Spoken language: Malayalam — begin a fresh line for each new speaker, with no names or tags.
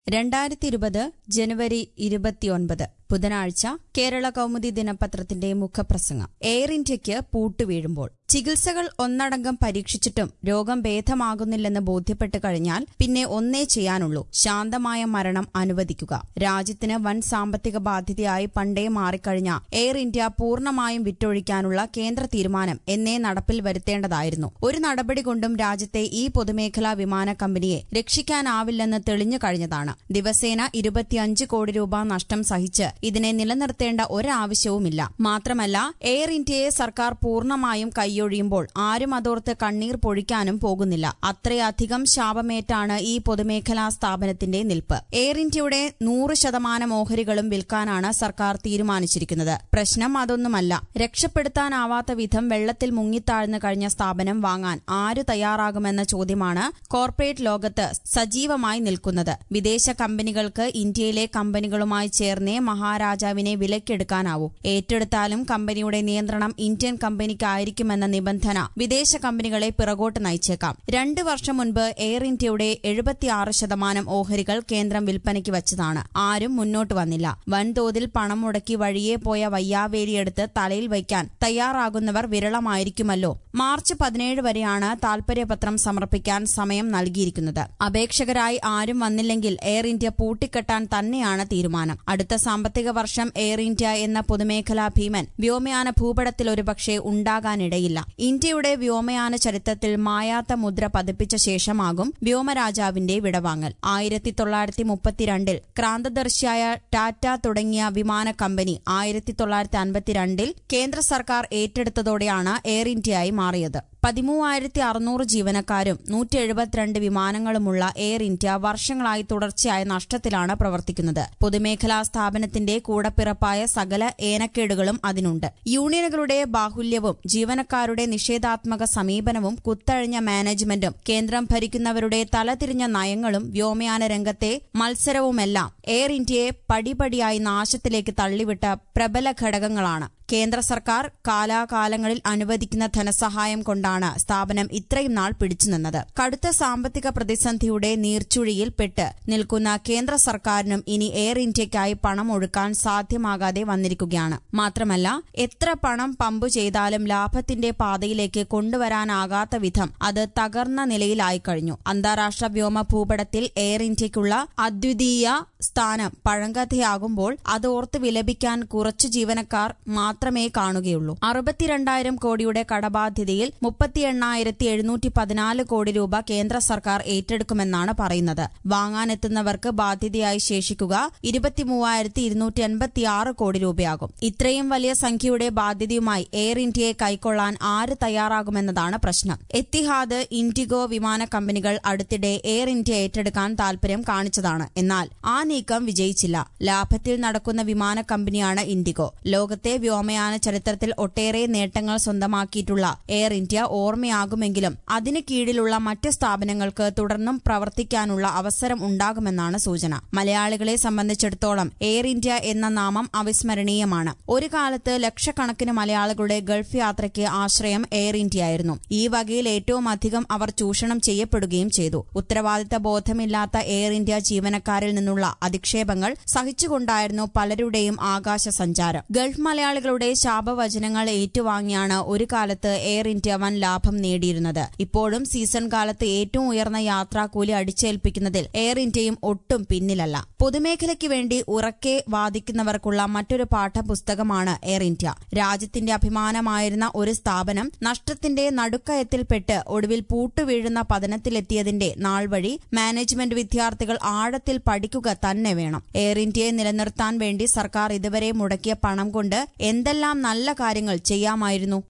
രണ്ടായിരത്തി ഇരുപത് ജനുവരി ഇരുപത്തിയൊൻപത് ബുധനാഴ്ച കേരള കൗമുദി ദിനപത്രത്തിന്റെ മുഖപ്രസംഗം എയർ ഇന്ത്യയ്ക്ക് പൂട്ടുവീഴുമ്പോൾ ചികിത്സകൾ ഒന്നടങ്കം പരീക്ഷിച്ചിട്ടും രോഗം ഭേദമാകുന്നില്ലെന്ന് ബോധ്യപ്പെട്ട് കഴിഞ്ഞാൽ പിന്നെ ഒന്നേ ചെയ്യാനുള്ളൂ ശാന്തമായ മരണം അനുവദിക്കുക രാജ്യത്തിന് വൻ സാമ്പത്തിക ബാധ്യതയായി പണ്ടേ മാറിക്കഴിഞ്ഞ എയർ ഇന്ത്യ പൂർണ്ണമായും വിറ്റൊഴിക്കാനുള്ള കേന്ദ്ര തീരുമാനം എന്നേ നടപ്പിൽ വരുത്തേണ്ടതായിരുന്നു ഒരു നടപടി കൊണ്ടും രാജ്യത്തെ ഈ പൊതുമേഖലാ വിമാന കമ്പനിയെ രക്ഷിക്കാനാവില്ലെന്ന് തെളിഞ്ഞു കഴിഞ്ഞതാണ് ദിവസേന ഇരുപത്തിയഞ്ച് കോടി രൂപ നഷ്ടം സഹിച്ച് ഇതിനെ നിലനിർത്തേണ്ട ഒരാവശ്യവുമില്ല മാത്രമല്ല എയർ ഇന്ത്യയെ സർക്കാർ പൂർണ്ണമായും കൈയൊഴിയുമ്പോൾ ആരും അതോർത്ത് കണ്ണീർ പൊഴിക്കാനും പോകുന്നില്ല അത്രയധികം ശാപമേറ്റാണ് ഈ പൊതുമേഖലാ സ്ഥാപനത്തിന്റെ നിൽപ്പ് എയർ ഇന്ത്യയുടെ നൂറ് ശതമാനം ഓഹരികളും വിൽക്കാനാണ് സർക്കാർ തീരുമാനിച്ചിരിക്കുന്നത് പ്രശ്നം അതൊന്നുമല്ല രക്ഷപ്പെടുത്താനാവാത്ത വിധം വെള്ളത്തിൽ മുങ്ങിത്താഴ്ന്നു കഴിഞ്ഞ സ്ഥാപനം വാങ്ങാൻ ആര് തയ്യാറാകുമെന്ന ചോദ്യമാണ് കോർപ്പറേറ്റ് ലോകത്ത് സജീവമായി നിൽക്കുന്നത് വിദേശ കമ്പനികൾക്ക് ഇന്ത്യയിലെ കമ്പനികളുമായി ചേർന്നേ മഹാരാജാവിനെ വിലക്കെടുക്കാനാവൂ ഏറ്റെടുത്താലും കമ്പനിയുടെ നിയന്ത്രണം ഇന്ത്യൻ കമ്പനിക്കായിരിക്കുമെന്ന നിബന്ധന വിദേശ കമ്പനികളെ പിറകോട്ട് നയിച്ചേക്കാം രണ്ട് വർഷം മുൻപ് എയർ ഇന്ത്യയുടെ എഴുപത്തിയാറ് ശതമാനം ഓഹരികൾ കേന്ദ്രം വിൽപ്പനയ്ക്ക് വച്ചതാണ് ആരും മുന്നോട്ട് വന്നില്ല വൻതോതിൽ പണം മുടക്കി വഴിയെ പോയ വയ്യാവേലിയെടുത്ത് തലയിൽ വയ്ക്കാൻ തയ്യാറാകുന്നവർ വിരളമായിരിക്കുമല്ലോ മാർച്ച് പതിനേഴ് വരെയാണ് താൽപര്യപത്രം സമർപ്പിക്കാൻ സമയം നൽകിയിരിക്കുന്നത് അപേക്ഷകരായി ആരും വന്നില്ലെങ്കിൽ എയർ ഇന്ത്യ പൂട്ടിക്കെട്ടാൻ തന്നെയാണ് തീരുമാനം അടുത്ത സാമ്പത്തിക വർഷം എയർ ഇന്ത്യ എന്ന പൊതുമേഖലാ ഭീമൻ വ്യോമയാന ഭൂപടത്തിൽ ഒരുപക്ഷെ ഉണ്ടാകാനിടയില്ല ഇന്ത്യയുടെ വ്യോമയാന ചരിത്രത്തിൽ മായാത്ത മുദ്ര പതിപ്പിച്ച ശേഷമാകും വ്യോമരാജാവിന്റെ വിടവാങ്ങൽ ആയിരത്തി തൊള്ളായിരത്തി മുപ്പത്തിരണ്ടിൽ ക്രാന്തദർശിയായ ടാറ്റ തുടങ്ങിയ വിമാന കമ്പനി ആയിരത്തി തൊള്ളായിരത്തി അൻപത്തിരണ്ടിൽ കേന്ദ്ര സർക്കാർ ഏറ്റെടുത്തതോടെയാണ് എയർ ഇന്ത്യയായി മാറിയത് പതിമൂവായിരത്തി അറുന്നൂറ് ജീവനക്കാരും നൂറ്റി എഴുപത്തിരണ്ട് വിമാനങ്ങളുമുള്ള എയർ ഇന്ത്യ വർഷങ്ങളായി തുടർച്ചയായ നഷ്ടത്തിലാണ് പ്രവർത്തിക്കുന്നത് പൊതുമേഖലാ സ്ഥാപനത്തിന്റെ കൂടപ്പിറപ്പായ സകല ഏനക്കേടുകളും അതിനുണ്ട് യൂണിയനുകളുടെ ബാഹുല്യവും ജീവനക്കാരുടെ നിഷേധാത്മക സമീപനവും കുത്തഴിഞ്ഞ മാനേജ്മെന്റും കേന്ദ്രം ഭരിക്കുന്നവരുടെ തലതിരിഞ്ഞ നയങ്ങളും വ്യോമയാന രംഗത്തെ മത്സരവുമെല്ലാം എയർ ഇന്ത്യയെ പടിപടിയായി നാശത്തിലേക്ക് തള്ളിവിട്ട പ്രബല ഘടകങ്ങളാണ് കേന്ദ്ര സർക്കാർ കാലാകാലങ്ങളിൽ അനുവദിക്കുന്ന ധനസഹായം കൊണ്ടാണ് സ്ഥാപനം ഇത്രയും നാൾ പിടിച്ചുനിന്നത് കടുത്ത സാമ്പത്തിക പ്രതിസന്ധിയുടെ നീർച്ചുഴിയിൽ പെട്ട് നിൽക്കുന്ന കേന്ദ്ര സർക്കാരിനും ഇനി എയർ ഇന്ത്യയ്ക്കായി പണം ഒഴുക്കാൻ സാധ്യമാകാതെ വന്നിരിക്കുകയാണ് മാത്രമല്ല എത്ര പണം പമ്പ് ചെയ്താലും ലാഭത്തിന്റെ പാതയിലേക്ക് കൊണ്ടുവരാനാകാത്ത വിധം അത് തകർന്ന നിലയിലായി കഴിഞ്ഞു അന്താരാഷ്ട്ര വ്യോമ ഭൂപടത്തിൽ എയർ ഇന്ത്യയ്ക്കുള്ള അദ്വിതീയ സ്ഥാനം പഴങ്കഥയാകുമ്പോൾ അതോർത്ത് വിലപിക്കാൻ കുറച്ചു ജീവനക്കാർ മാത്രമേ കാണുകയുള്ളൂ അറുപത്തിരണ്ടായിരം കോടിയുടെ കടബാധ്യതയിൽ മുപ്പത്തി എണ്ണായിരത്തി എഴുന്നൂറ്റി പതിനാല് കോടി രൂപ കേന്ദ്ര സർക്കാർ ഏറ്റെടുക്കുമെന്നാണ് പറയുന്നത് വാങ്ങാനെത്തുന്നവർക്ക് ബാധ്യതയായി ശേഷിക്കുക ഇരുപത്തിമൂവായിരത്തി ഇരുന്നൂറ്റി എൺപത്തിയാറ് കോടി രൂപയാകും ഇത്രയും വലിയ സംഖ്യയുടെ ബാധ്യതയുമായി എയർ ഇന്ത്യയെ കൈക്കൊള്ളാൻ ആര് തയ്യാറാകുമെന്നതാണ് പ്രശ്നം എത്തിഹാദ് ഇൻഡിഗോ വിമാന കമ്പനികൾ അടുത്തിടെ എയർ ഇന്ത്യ ഏറ്റെടുക്കാൻ താൽപര്യം കാണിച്ചതാണ് എന്നാൽ ആ നീക്കം വിജയിച്ചില്ല ലാഭത്തിൽ നടക്കുന്ന വിമാന കമ്പനിയാണ് ഇൻഡിഗോ ലോകത്തെ വ്യോമയാന ചരിത്രത്തിൽ ഒട്ടേറെ നേട്ടങ്ങൾ സ്വന്തമാക്കിയിട്ടുള്ള എയർ ഇന്ത്യ ഓർമ്മയാകുമെങ്കിലും അതിന് കീഴിലുള്ള മറ്റ് സ്ഥാപനങ്ങൾക്ക് തുടർന്നും പ്രവർത്തിക്കാനുള്ള അവസരം ഉണ്ടാകുമെന്നാണ് സൂചന മലയാളികളെ സംബന്ധിച്ചിടത്തോളം എയർ ഇന്ത്യ എന്ന നാമം അവിസ്മരണീയമാണ് ഒരു കാലത്ത് ലക്ഷക്കണക്കിന് മലയാളികളുടെ ഗൾഫ് യാത്രയ്ക്ക് ആശ്രയം എയർ ഇന്ത്യയായിരുന്നു ഈ വകയിൽ ഏറ്റവും അധികം അവർ ചൂഷണം ചെയ്യപ്പെടുകയും ചെയ്തു ഉത്തരവാദിത്ത ബോധമില്ലാത്ത എയർ ഇന്ത്യ ജീവനക്കാരിൽ നിന്നുള്ള അധിക്ഷേപങ്ങൾ സഹിച്ചുകൊണ്ടായിരുന്നു പലരുടെയും ആകാശ സഞ്ചാരം ഗൾഫ് മലയാളികളുടെ ശാപവചനങ്ങൾ ഏറ്റുവാങ്ങിയാണ് ഒരു കാലത്ത് എയർ ഇന്ത്യ വൻ ലാഭം നേടിയിരുന്നത് ഇപ്പോഴും സീസൺ കാലത്ത് ഏറ്റവും ഉയർന്ന യാത്രാക്കൂലി അടിച്ചേൽപ്പിക്കുന്നതിൽ എയർ ഇന്ത്യയും ഒട്ടും പിന്നിലല്ല പൊതുമേഖലയ്ക്ക് വേണ്ടി ഉറക്കെ വാദിക്കുന്നവർക്കുള്ള മറ്റൊരു പാഠപുസ്തകമാണ് എയർ ഇന്ത്യ രാജ്യത്തിന്റെ അഭിമാനമായിരുന്ന ഒരു സ്ഥാപനം നഷ്ടത്തിന്റെ നടുക്കയത്തിൽപ്പെട്ട് ഒടുവിൽ പൂട്ടുവീഴുന്ന പതനത്തിലെത്തിയതിന്റെ നാൾ വഴി മാനേജ്മെന്റ് വിദ്യാർത്ഥികൾ ആഴത്തിൽ പഠിക്കുക തന്നെ വേണം എയർ ഇന്ത്യയെ നിലനിർത്താൻ വേണ്ടി സർക്കാർ ഇതുവരെ മുടക്കിയ പണം കൊണ്ട് എന്തെല്ലാം നല്ല കാര്യങ്ങൾ ചെയ്യാമായിരുന്നു